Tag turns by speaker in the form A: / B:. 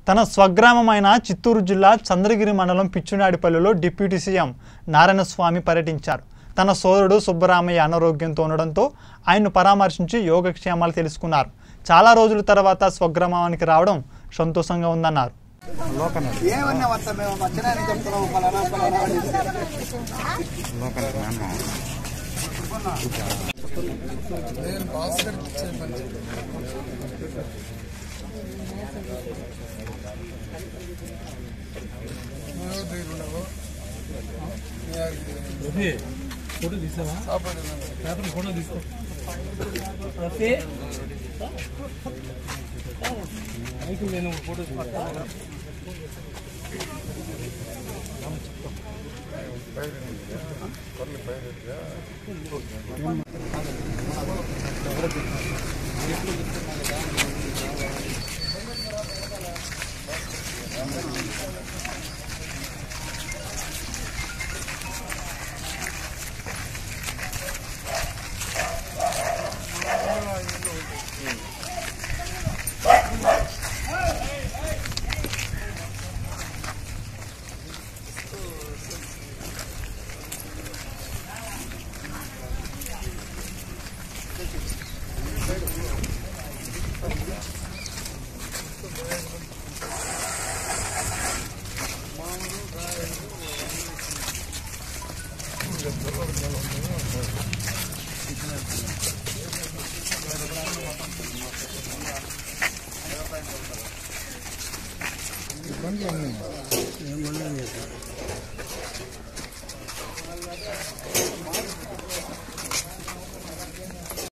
A: తన స్వగ్రామమైన చిత్తూరు జిల్లా చంద్రగిరి మండలం పిచ్చునాడిపల్లిలో డిప్యూటీ సీఎం నారాయణస్వామి పర్యటించారు తన సోదరుడు సుబ్బరామయ్య అనారోగ్యంతో ఉండడంతో ఆయన్ను పరామర్శించి యోగక్షేమాలు తెలుసుకున్నారు చాలా రోజుల తర్వాత స్వగ్రామానికి రావడం సంతోషంగా ఉందన్నారు
B: ఏమన్నా వస్తా మేము మధ్యాహ్నానికి చెప్తున్నాము పలానా పలానా అని.
C: ఫోటో తీసావా పేపర్ ఫోటో తీసుకో అయితే నేను ఫోటో